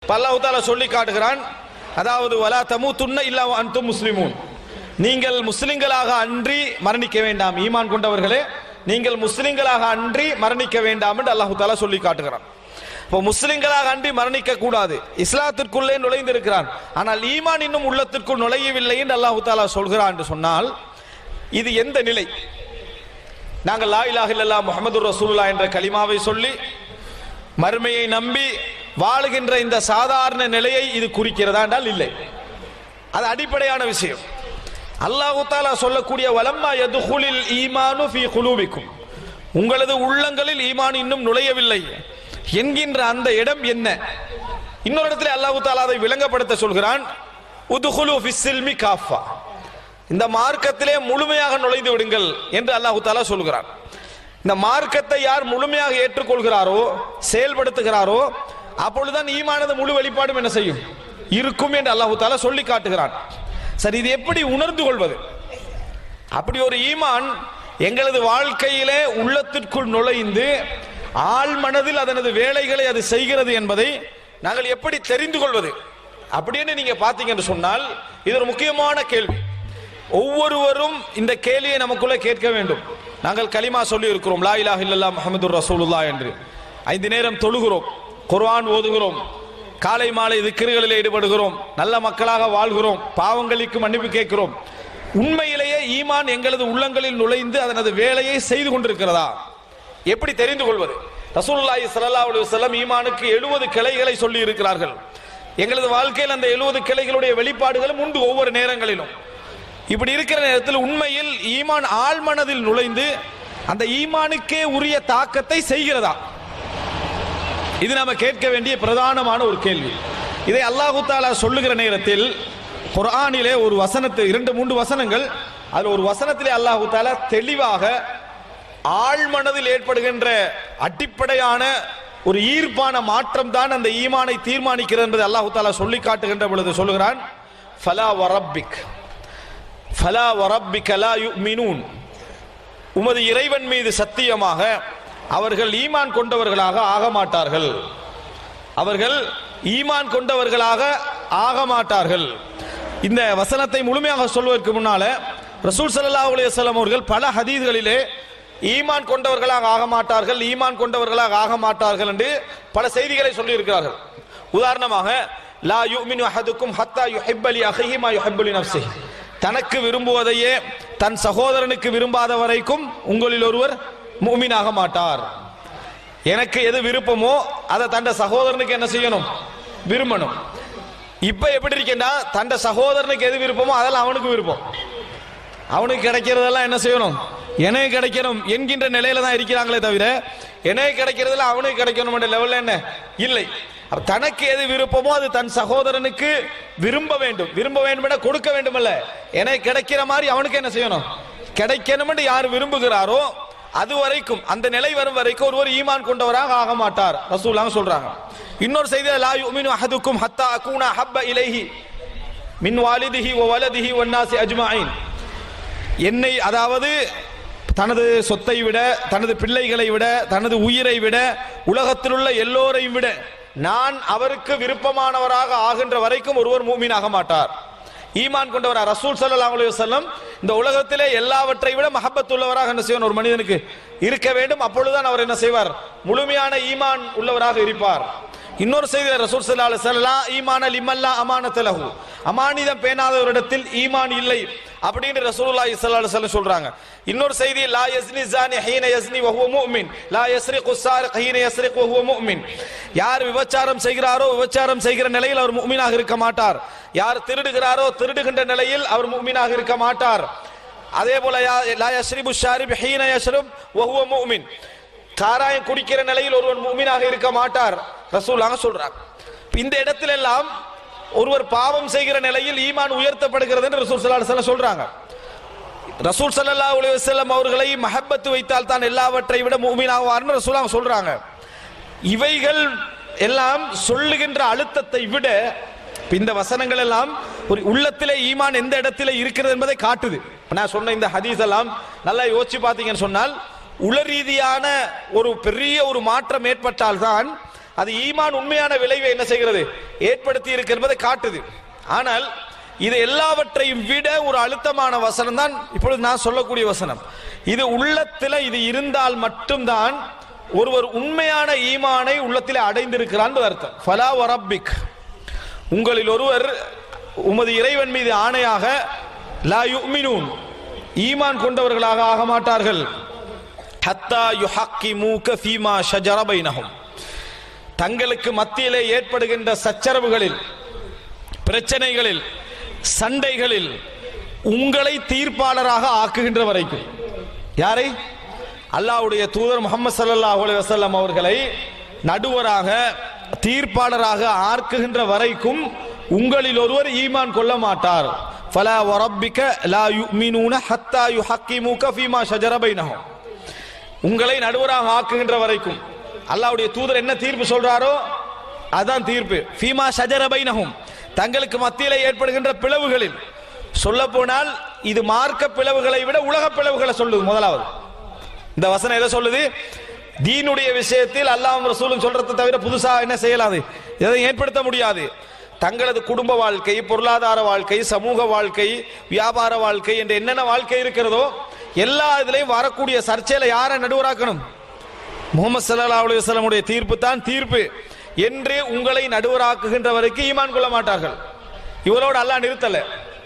அல்லாஹ் தாலா சொல்லி காட்டுகிறான் அதாவது வலா தமு துண்ண இல்லா அன்து முஸ்லிமூன் நீங்கள் முஸ்லிம்களாக அன்றி மரணிக்க வேண்டாம் ஈமான் கொண்டவர்களே நீங்கள் முஸ்லிம்களாக அன்றி மரணிக்க வேண்டாம் என்று அல்லாஹு தாலா சொல்லி காட்டுகிறான் இப்போ முஸ்லிம்களாக அன்றி மரணிக்க கூடாது இஸ்லாத்திற்குள்ளே நுழைந்திருக்கிறான் ஆனால் ஈமான் இன்னும் உள்ளத்திற்குள் நுழையவில்லை என்று அல்லாஹு தாலா சொல்கிறான் என்று சொன்னால் இது எந்த நிலை நாங்கள் லா இலாஹ இல்லல்லாஹ் முஹம்மது ரசூலுல்லாஹ் என்ற கலிமாவை சொல்லி மறுமையை நம்பி வாழுகின்ற இந்த சாதாரண நிலையை இது குறிக்கிறதா என்றால் இல்லை அது அடிப்படையான விஷயம் அல்லாஹு தாலா சொல்லக்கூடிய வலம்மா யதுகுலில் ஈமானு ஃபீ குலூபிக்கும் உங்களது உள்ளங்களில் ஈமான் இன்னும் நுழையவில்லை என்கின்ற அந்த இடம் என்ன இன்னொரு இடத்துல அல்லாஹு தாலா அதை விளங்கப்படுத்த சொல்கிறான் உதுகுலு ஃபிஸ்ஸில்மி காஃபா இந்த மார்க்கத்திலே முழுமையாக நுழைந்து விடுங்கள் என்று அல்லாஹு தாலா சொல்கிறான் இந்த மார்க்கத்தை யார் முழுமையாக ஏற்றுக்கொள்கிறாரோ செயல்படுத்துகிறாரோ அப்பொழுதுதான் ஈமானது முழு வெளிப்பாடும் என்ன செய்யும் இருக்கும் என்று அல்லாஹு தாலா சொல்லி காட்டுகிறான் சரி இது எப்படி உணர்ந்து கொள்வது அப்படி ஒரு ஈமான் எங்களது வாழ்க்கையிலே உள்ளத்திற்குள் நுழைந்து ஆள் மனதில் அதனது வேலைகளை அது செய்கிறது என்பதை நாங்கள் எப்படி தெரிந்து கொள்வது அப்படின்னு நீங்க பாத்தீங்கன்னு சொன்னால் இது ஒரு முக்கியமான கேள்வி ஒவ்வொருவரும் இந்த கேள்வியை நமக்குள்ள கேட்க வேண்டும் நாங்கள் கலிமா சொல்லி இருக்கிறோம் லா இலாஹ இல்லல்லாஹ் முஹம்மதுர் ரசூலுல்லாஹ் என்று ஐந்து நேரம் தொழுகிறோம் குர்ஆன் ஓதுகிறோம் காலை மாலை திக்கிறுகளில் ஈடுபடுகிறோம் நல்ல மக்களாக வாழ்கிறோம் பாவங்களுக்கு மன்னிப்பு கேட்கிறோம் உண்மையிலேயே ஈமான் எங்களது உள்ளங்களில் நுழைந்து அதனது வேலையை செய்து கொண்டிருக்கிறதா எப்படி தெரிந்து கொள்வது ரசூலுல்லாஹி ஸல்லல்லாஹு அலைஹி வஸல்லம் ஈமானுக்கு 70 கிளைகளை சொல்லி இருக்கிறார்கள் எங்களது வாழ்க்கையில் அந்த 70 கிளைகளுடைய வெளிப்பாடுகளும் உண்டு ஒவ்வொரு நேரங்களிலும் இப்படி இருக்கிற நேரத்தில் உண்மையில் ஈமான் ஆழ்மனதில் நுழைந்து அந்த ஈமானுக்கே உரிய தாக்கத்தை செய்கிறதா இது நாம கேட்க வேண்டிய பிரதானமான ஒரு கேள்வி இதை அல்லாஹு தாலா சொல்லுகிற நேரத்தில் குர்ஆனிலே ஒரு வசனத்தை இரண்டு மூன்று வசனங்கள் அதில் ஒரு வசனத்திலே அல்லாஹு தாலா தெளிவாக ஆழ்மனதில் ஏற்படுகின்ற அடிப்படையான ஒரு ஈர்ப்பான மாற்றம் தான் அந்த ஈமானை தீர்மானிக்கிறது என்பதை அல்லாஹு தாலா சொல்லி காட்டுகின்ற பொழுது சொல்லுகிறான் ஃபலா வரப்பிக் ஃபலா வரப்பிக்க லா யுமினூன் உமது இறைவன் மீது சத்தியமாக அவர்கள் ஈமான் கொண்டவர்களாக ஆக மாட்டார்கள் அவர்கள் ஈமான் கொண்டவர்களாக ஆக மாட்டார்கள் இந்த வசனத்தை முழுமையாக சொல்வதற்கு முன்னால ரசூல் ஸல்லல்லாஹு அலைஹி வஸல்லம் அவர்கள் பல ஹதீஸ்களிலே ஈமான் கொண்டவர்களாக ஆக மாட்டார்கள் ஈமான் கொண்டவர்களாக ஆக மாட்டார்கள் என்று பல செய்திகளை சொல்லி இருக்கிறார்கள் உதாரணமாக லா யுமினு அஹதுக்கும் ஹத்தா யுஹிப்ப லி அஹிஹி மா யுஹிப்பு லி நஃப்ஸிஹி தனக்கு விரும்புவதையே தன் சகோதரனுக்கு விரும்பாத வரைக்கும் உங்களில் ஒருவர் மூமினாக மாட்டார் எனக்கு எது விருப்பமோ அதை தண்ட சகோதரனுக்கு என்ன செய்யணும் விரும்பணும் இப்ப எப்படி இருக்கேன்டா தண்ட சகோதரனுக்கு எது விருப்பமோ அதெல்லாம் அவனுக்கு விருப்பம் அவனுக்கு கிடைக்கிறதெல்லாம் என்ன செய்யணும் எனக்கு கிடைக்கணும் என்கின்ற நிலையில தான் இருக்கிறாங்களே தவிர எனக்கு கிடைக்கிறதுல அவனுக்கு கிடைக்கணும் லெவல்ல என்ன இல்லை அப்ப தனக்கு எது விருப்பமோ அது தன் சகோதரனுக்கு விரும்ப வேண்டும் விரும்ப வேண்டும் என கொடுக்க வேண்டுமல்ல எனக்கு கிடைக்கிற மாதிரி அவனுக்கு என்ன செய்யணும் கிடைக்கணும் என்று யார் விரும்புகிறாரோ அது வரைக்கும் அந்த நிலை வரும் வரைக்கும் ஒருவர் ஈமான் கொண்டவராக ஆக மாட்டார் ரசூலாங்க சொல்றாங்க இன்னொரு செய்தி லா யுமினு அஹதுக்கும் ஹத்தா அகூனா ஹப்ப இலைஹி மின் வாலிதிஹி வ வலதிஹி வன்னாசி அஜ்மாயின் என்னை அதாவது தனது சொத்தை விட தனது பிள்ளைகளை விட தனது உயிரை விட உலகத்தில் உள்ள எல்லோரையும் விட நான் அவருக்கு விருப்பமானவராக ஆகின்ற வரைக்கும் ஒருவர் மூமீனாக மாட்டார் ஈமான் கொண்டவர் ரசூல் ஸல்லல்லாஹு அலைஹி வஸல்லம் இந்த உலகத்திலே எல்லாவற்றை விட மஹப்பத் உள்ளவராக என்ன செய்வார் ஒரு மனிதனுக்கு இருக்க வேண்டும் அப்பொழுதுதான் அவர் என்ன செய்வார் முழுமையான ஈமான் உள்ளவராக இருப்பார் இன்னொரு செய்தியில் ரசூல் ஸல்லல்லாஹு அலைஹி வஸல்லம் ஈமான லிமல்லா அமானத்தலஹு அமானிதம் பேணாதவரிடத்தில் ஈமான் இல்லை அப்படின்னு ரசூலுல்லாஹி ஸல்லல்லாஹு அலைஹி வஸல்லம் சொல்றாங்க இன்னொரு செய்தி லா யஸ்னி ஜானி ஹீன யஸ்னி வஹுவ முஃமின் லா யஸ்ரிகு ஸாரிக் ஹீன யஸ்ரிக் வஹுவ முஃமின் யார் விபச்சாரம் செய்கிறாரோ விபச்சாரம் செய்கிற நிலையில் அவர் முஃமினாக இருக்க மாட்டார் யார் திருடுகிறாரோ திருடுகின்ற நிலையில் அவர் முஃமினாக இருக்க மாட்டார் அதே போல யா- லா யஸ்ரிபு ஷாரிப் ஹீன யஸ்ரிப் வஹுவ முஃமின் சாராயம் குடிக்கிற நிலையில் ஒருவன் முஃமினாக இருக்க மாட்டார் ரசூலாக சொல்றாங்க இப்ப இந்த இடத்துல எல்லாம் ஒருவர் பாவம் செய்கிற நிலையில் ஈமான் உயர்த்தப்படுகிறது என்று ரசூல் ஸல்லல்லாஹு அலைஹி வஸல்லம் சொல்றாங்க ரசூல் ஸல்லல்லாஹு அலைஹி வஸல்லம் அவர்களை மஹப்பத்து வைத்தால் தான் எல்லாவற்றை விட மூமினாவார்னு ரசூலாங்க சொல்றாங்க இவைகள் எல்லாம் சொல்லுகின்ற அழுத்தத்தை விட இப்ப இந்த வசனங்கள் எல்லாம் ஒரு உள்ளத்திலே ஈமான் எந்த இடத்திலே இருக்கிறது என்பதை காட்டுது இப்ப நான் சொன்ன இந்த ஹதீஸ் எல்லாம் நல்லா யோசிச்சு பார்த்தீங்கன்னு சொன்னால் உள ரீதியான ஒரு பெரிய ஒரு மாற்றம் ஏற்பட்டால்தான் அது ஈமான் உண்மையான விளைவை என்ன செய்கிறது ஏற்படுத்தி இருக்கு என்பதை காட்டுது ஆனால் இது எல்லாவற்றையும் விட ஒரு அழுத்தமான வசனம் தான் இப்பொழுது நான் சொல்லக்கூடிய வசனம் இது உள்ளத்தில் இது இருந்தால் மட்டும்தான் ஒருவர் உண்மையான ஈமானை உள்ளத்திலே அடைந்திருக்கிறான் அர்த்தம் ஃபலா வரப்பிக் உங்களில் ஒருவர் உமது இறைவன் மீது ஆணையாக லா யுமினூன் ஈமான் கொண்டவர்களாக ஆக மாட்டார்கள் ஹத்தா யுஹக்கிமூக ஃபீமா ஷஜர பைனஹும் தங்களுக்கு மத்தியிலே ஏற்படுகின்ற சச்சரவுகளில் பிரச்சனைகளில் சண்டைகளில் உங்களை தீர்ப்பாளராக ஆக்குகின்ற வரைக்கும் யாரை அல்லாஹ்வுடைய தூதர் முகமது ஸல்லல்லாஹு அலைஹி வஸல்லம் அவர்களை நடுவராக தீர்ப்பாளராக ஆக்குகின்ற வரைக்கும் உங்களில் ஒருவர் ஈமான் கொள்ள மாட்டார் ஃபலா வரப்பிக லா யுமினூன ஹத்தா யுஹக்கிமூக ஃபீமா ஷஜர பைனஹும் உங்களை நடுவராக ஆக்குகின்ற வரைக்கும் அல்லாஹ்வுடைய தூதர் என்ன தீர்ப்பு சொல்றாரோ அதான் தீர்ப்பு ஃபீமா ஷஜர பைனஹும் தங்களுக்கு மத்தியிலே ஏற்படுகின்ற பிளவுகளில் சொல்ல போனால் இது மார்க்க பிளவுகளை விட உலக பிளவுகளை சொல்லுது முதலாவது இந்த வசனம் எதை சொல்லுது தீனுடைய விஷயத்தில் அல்லாஹ் ரசூலும் சொல்றதை தவிர புதுசா என்ன செய்யலாது எதை ஏற்படுத்த முடியாது தங்களது குடும்ப வாழ்க்கை பொருளாதார வாழ்க்கை சமூக வாழ்க்கை வியாபார வாழ்க்கை என்ற என்னென்ன வாழ்க்கை இருக்கிறதோ எல்லா இதுலயும் வரக்கூடிய சர்ச்சையில யாரை நடுவராக்கணும் முகமது சல்லா அலி வசலமுடைய தீர்ப்பு தான் தீர்ப்பு என்று உங்களை நடுவராக்குகின்ற வரைக்கும் ஈமான் கொள்ள மாட்டார்கள் இவரோடு அல்லாஹ் நிறுத்தல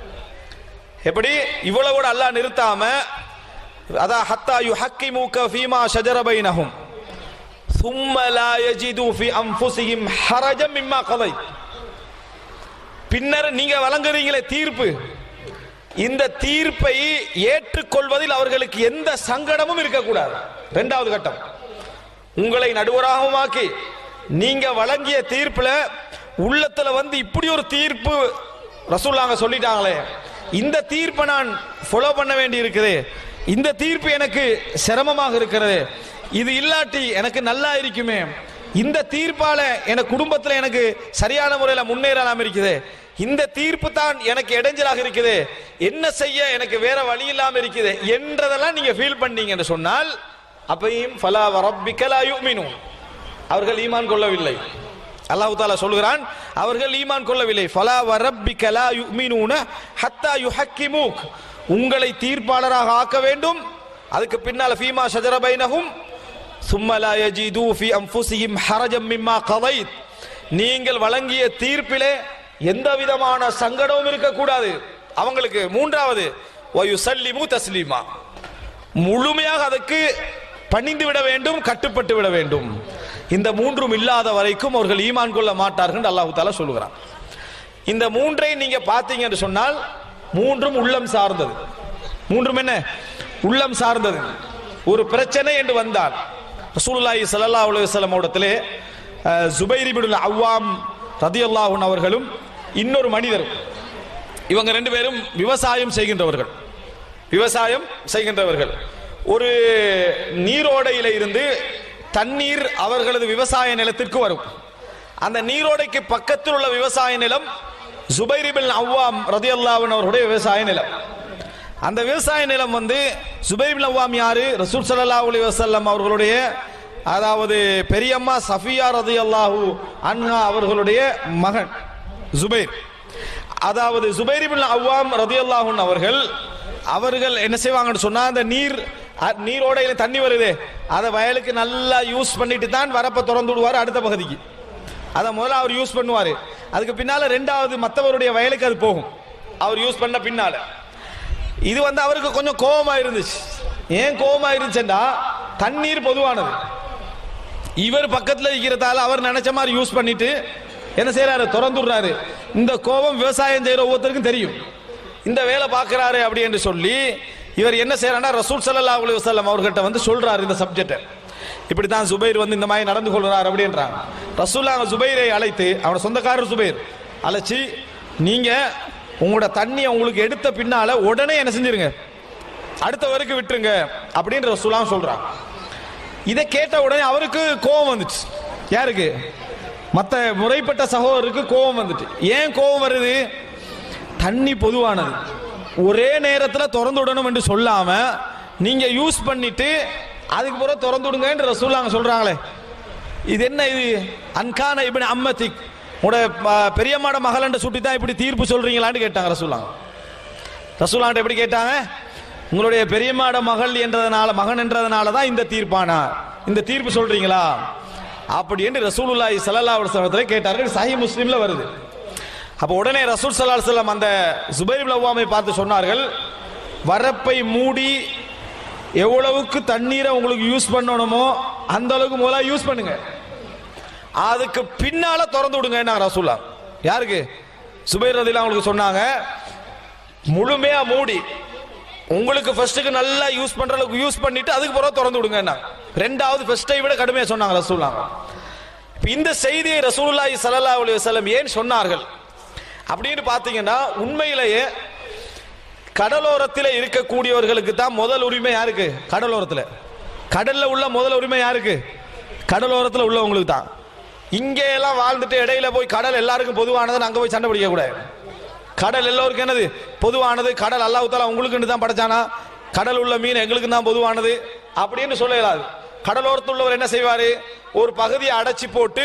எப்படி இவ்வளவோட அல்லாஹ் நிறுத்தாம அதான் ஹத்தா யுஹக்கிமுக ஃபீமா ஷஜர பைனஹும் ثم لا يجدوا في انفسهم حرجا مما قضيت பின்னர் நீங்க வழங்குறீங்களே தீர்ப்பு இந்த தீர்ப்பை ஏற்றுக்கொள்வதில் அவர்களுக்கு எந்த சங்கடமும் இருக்கக்கூடாது இரண்டாவது கட்டம் உங்களை நடுவராகவும் ஆக்கி நீங்க வழங்கிய தீர்ப்புல உள்ளத்துல வந்து இப்படி ஒரு தீர்ப்பு ரசூல்லாங்க சொல்லிட்டாங்களே இந்த தீர்ப்பை நான் ஃபாலோ பண்ண வேண்டி இருக்குது இந்த தீர்ப்பு எனக்கு சிரமமாக இருக்கிறது இது இல்லாட்டி எனக்கு நல்லா இருக்குமே இந்த தீர்ப்பால எனக்கு குடும்பத்துல எனக்கு சரியான முறையில முன்னேறலாம் இருக்குது இந்த தீர்ப்பு தான் எனக்கு இடைஞ்சலாக இருக்குது என்ன செய்ய எனக்கு வேற வழி இல்லாம இருக்குது என்றதெல்லாம் நீங்க ஃபீல் பண்ணீங்க என்று சொன்னால் அப்பையும் ஃபலா வரப்பிக்க லா யுமினூன் அவர்கள் ஈமான் கொள்ளவில்லை அல்லாஹ் தாலா சொல்கிறான் அவர்கள் ஈமான் கொள்ளவில்லை ஃபலா வரப்பிக்க லா யுமினூன ஹத்தா யுஹக்கிமூக் உங்களை தீர்ப்பாளராக ஆக்க வேண்டும் அதுக்கு பின்னால ஃபீமா ஷஜர பைனஹும் ثم لا يجدوا في انفسهم حرجا مما قضيت நீங்கள் வழங்கிய தீர்ப்பிலே எந்த விதமான சங்கடமும் இருக்கக்கூடாது அவங்களுக்கு மூன்றாவது வயுசல்லிமு தஸ்லீமா முழுமையாக அதுக்கு பணிந்து விட வேண்டும் கட்டுப்பட்டு விட வேண்டும் இந்த மூன்றும் இல்லாத வரைக்கும் அவர்கள் ஈமான் கொள்ள மாட்டார்கள் என்று அல்லாஹு தாலா சொல்லுகிறான் இந்த மூன்றை நீங்க பார்த்தீங்க என்று சொன்னால் மூன்றும் உள்ளம் சார்ந்தது மூன்றும் என்ன உள்ளம் சார்ந்தது ஒரு பிரச்சனை என்று வந்தால் ரசூலுல்லாஹி ஸல்லல்லாஹு அலைஹி வஸல்லம் இடத்திலே ஜுபைர் இப்னு அவ்வாம் ரதியல்லாஹு அவர்களும் இன்னொரு மனிதரும் இவங்க ரெண்டு பேரும் விவசாயம் செய்கின்றவர்கள் விவசாயம் செய்கின்றவர்கள் ஒரு நீரோடையில இருந்து தண்ணீர் அவர்களது விவசாய நிலத்திற்கு வரும் அந்த நீரோடைக்கு பக்கத்தில் உள்ள விவசாய நிலம் ஜுபைரிபின் அவ்வாம் ரதியல்லாவன் அவர்களுடைய விவசாய நிலம் அந்த விவசாய நிலம் வந்து ஜுபைரிபின் அவ்வாம் யாரு ரசூல் சல்லா அலி வசல்லம் அவர்களுடைய அதாவது பெரியம்மா சஃபியா ரதியல்லாஹு அன்ஹா அவர்களுடைய மகன் ஜுபைர் அதாவது ஜுபைரிபின் அவ்வாம் ரதியல்லாஹுன் அவர்கள் அவர்கள் என்ன செய்வாங்கன்னு சொன்னா அந்த நீர் அ- நீரோடையில தண்ணி வருது அதை வயலுக்கு நல்லா யூஸ் பண்ணிட்டு தான் வரப்ப திறந்து விடுவார் அடுத்த பகுதிக்கு அதை முதல்ல அவர் யூஸ் பண்ணுவார் அதுக்கு பின்னால ரெண்டாவது மற்றவருடைய வயலுக்கு அது போகும் அவர் யூஸ் பண்ண பின்னால இது வந்து அவருக்கு கொஞ்சம் கோபமா இருந்துச்சு ஏன் கோபமா இருந்துச்சுன்னா தண்ணீர் பொதுவானது இவர் பக்கத்துல இருக்கிறதால அவர் நினைச்ச மாதிரி யூஸ் பண்ணிட்டு என்ன செய்யறாரு திறந்துடுறாரு இந்த கோபம் விவசாயம் செய்யற ஒவ்வொருத்தருக்கும் தெரியும் இந்த வேலை பார்க்கறாரு அப்படி என்று சொல்லி இவர் என்ன செய்யறாருன்னா ரசூல் ஸல்லல்லாஹு அலைஹி வஸல்லம் அவர்கிட்ட வந்து சொல்றாரு இந்த சப்ஜெக்டை இப்படி தான் சுபைர் வந்து இந்த மாதிரி நடந்து கொள்றார் அப்படின்றாங்க ரசூல்லா அவங்க சுபைரை அழைத்து அவனோட சொந்தக்காரர் சுபைர் அழைச்சி நீங்க உங்களோட தண்ணியை உங்களுக்கு எடுத்த பின்னால உடனே என்ன செஞ்சிருங்க அடுத்தவருக்கு விட்டுருங்க அப்படின்னு ரசூலா சொல்றாங்க இதை கேட்ட உடனே அவருக்கு கோபம் வந்துச்சு யாருக்கு மற்ற முறைப்பட்ட சகோதரருக்கு கோபம் வந்துட்டு ஏன் கோபம் வருது தண்ணி பொதுவானது ஒரே நேரத்தில் திறந்து விடணும் என்று சொல்லாம நீங்க யூஸ் பண்ணிட்டு அதுக்கு பிறகு திறந்து விடுங்க ரசூலாங்க சொல்றாங்களே இது என்ன இது அன்கான இப்னு அம்மத்திக் உங்களோட அஹ், பெரியம்மாட மகள் சுட்டி தான் இப்படி தீர்ப்பு சொல்றீங்களான்னு கேட்டாங்க ரசூலாங்க ரசூலாண்ட எப்படி கேட்டாங்க உங்களுடைய பெரியம்மாட மகள் என்றதுனால மகன் என்றதுனால தான் இந்த தீர்ப்பானா இந்த தீர்ப்பு சொல்றீங்களா அப்படி என்று ரசூலுல்லாஹி ஸல்லல்லாஹு அலைஹி வஸல்லம் கேட்டார்கள் சஹி முஸ்லிம்ல வருது அப்ப உடனே ரசூல் ஸல்லல்லாஹு அலைஹி வஸல்லம் அந்த சுபைர் இப்னு அவ்வாமை பார்த்து சொன்னார்கள் வரப்பை மூடி எவ்வளவுக்கு தண்ணீரை உங்களுக்கு யூஸ் பண்ணணுமோ அந்த அளவுக்கு முதல்ல யூஸ் பண்ணுங்க அதுக்கு பின்னால திறந்து விடுங்க என்ன ரசூல்லா யாருக்கு சுபைர் ரதிலாம் அவங்களுக்கு சொன்னாங்க முழுமையா மூடி உங்களுக்கு ஃபர்ஸ்ட்டுக்கு நல்லா யூஸ் பண்ற அளவுக்கு யூஸ் பண்ணிட்டு அதுக்கு பிறகு திறந்து விடுங்க என்ன ரெண்டாவது ஃபர்ஸ்டை விட கடுமையா சொன்னாங்க ரசூல்லா இப்ப இந்த செய்தியை ரசூலுல்லாஹி ஸல்லல்லாஹு அலைஹி வஸல்லம் ஏன் சொன்னார்கள் அப்படின்னு பார்த்தீங்கன்னா உண்மையிலேயே கடலோரத்தில் இருக்கக்கூடியவர்களுக்கு தான் முதல் உரிமை யாருக்கு கடலோரத்தில் கடல்ல உள்ள முதல் உரிமை யாருக்கு கடலோரத்தில் உள்ளவங்களுக்கு தான் இங்கே எல்லாம் வாழ்ந்துட்டு இடையில போய் கடல் எல்லாருக்கும் பொதுவானது அங்க போய் சண்டை பிடிக்க கூடாது கடல் எல்லோருக்கும் என்னது பொதுவானது கடல் அல்லாஹ் தாலா உங்களுக்கு தான் படைச்சானா கடல் உள்ள மீன் எங்களுக்கு தான் பொதுவானது அப்படின்னு சொல்ல இயலாது கடலோரத்தில் உள்ளவர் என்ன செய்வாரு ஒரு பகுதியை அடைச்சி போட்டு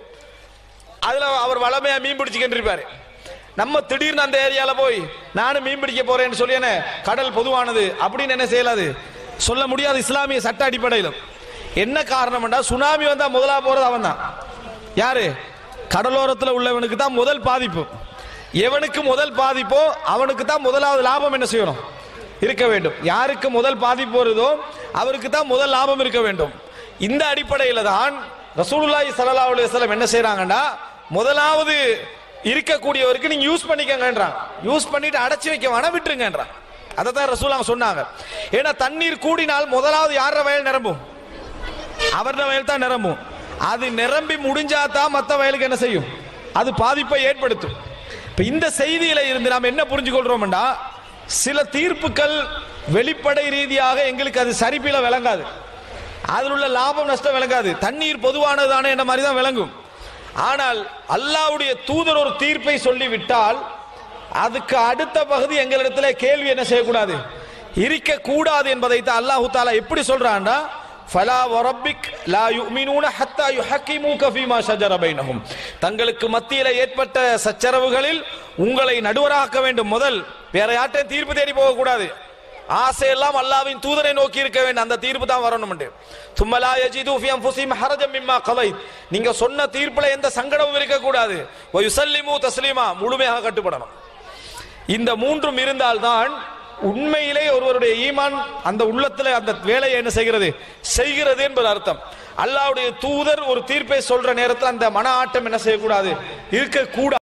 அதுல அவர் வளமையா மீன் பிடிச்சுக்கிட்டு இருப்பாரு நம்ம திடீர்னு அந்த ஏரியால போய் நானும் மீன் பிடிக்க போறேன்னு சொல்லி என்ன கடல் பொதுவானது அப்படின்னு என்ன செய்யலாது சொல்ல முடியாது இஸ்லாமிய சட்ட அடிப்படையிலும் என்ன காரணம்டா சுனாமி வந்தா முதலா போறது அவன் தான் யாரு கடலோரத்தில் உள்ளவனுக்கு தான் முதல் பாதிப்பு எவனுக்கு முதல் பாதிப்போ அவனுக்கு தான் முதலாவது லாபம் என்ன செய்யணும் இருக்க வேண்டும் யாருக்கு முதல் பாதிப்பு வருதோ அவருக்கு தான் முதல் லாபம் இருக்க வேண்டும் இந்த அடிப்படையில் தான் ரசூலுல்லாஹி ஸல்லல்லாஹு அலைஹி வஸல்லம் என்ன செய்றாங்கன்னா முதலாவது இருக்கக்கூடியவருக்கு நீங்க யூஸ் பண்ணிக்கங்கன்றான் யூஸ் பண்ணிட்டு அடைச்சி வைக்க வேணா விட்டுருங்கன்றான் அதை தான் ரசூலாங்க சொன்னாங்க ஏன்னா தண்ணீர் கூடினால் முதலாவது யார வயல் நிரம்பும் அவரது வயல் தான் நிரம்பும் அது நிரம்பி முடிஞ்சா தான் மற்ற வயலுக்கு என்ன செய்யும் அது பாதிப்பை ஏற்படுத்தும் இப்ப இந்த செய்தியில இருந்து நாம் என்ன புரிஞ்சு கொள்றோம்டா சில தீர்ப்புகள் வெளிப்படை ரீதியாக எங்களுக்கு அது சரிப்பில விளங்காது அதில் உள்ள லாபம் நஷ்டம் விளங்காது தண்ணீர் பொதுவானது தானே என்ற மாதிரி தான் விளங்கும் ஆனால் அல்லாஹ்வுடைய தூதர் ஒரு தீர்ப்பை சொல்லிவிட்டால் அதுக்கு அடுத்த பகுதி எங்களிடத்துல கேள்வி என்ன செய்யக்கூடாது இருக்க கூடாது என்பதை தான் அல்லாஹு தாலா எப்படி சொல்றான்டா ஃபலா வரப்பிக் லா யுமினூன ஹத்தா யுஹக்கிமூக ஃபீமா ஷஜர பைனஹும் தங்களுக்கு மத்தியில ஏற்பட்ட சச்சரவுகளில் உங்களை நடுவராக்க வேண்டும் முதல் வேற யார்ட்டையும் தீர்ப்பு தேடி போக கூடாது ஆசையெல்லாம் அல்லாவின் தூதரை நோக்கி இருக்க வேண்டும் அந்த தீர்ப்பு தான் வரணும் தும்மலா யஜிது ஃபி அன்ஃபுசிஹிம் ஹரஜம் மிம்மா கலைத் நீங்க சொன்ன தீர்ப்புல எந்த சங்கடமும் இருக்க கூடாது வ யுஸல்லிமு தஸ்லீமா முழுமையாக கட்டுப்படணும் இந்த மூன்றும் இருந்தால்தான் உண்மையிலே ஒருவருடைய ஈமான் அந்த உள்ளத்துல அந்த வேலையை என்ன செய்கிறது செய்கிறது என்பது அர்த்தம் அல்லாஹ்வுடைய தூதர் ஒரு தீர்ப்பை சொல்ற நேரத்தில் அந்த மன ஆட்டம் என்ன செய்யக்கூடாது இருக்கக்கூடாது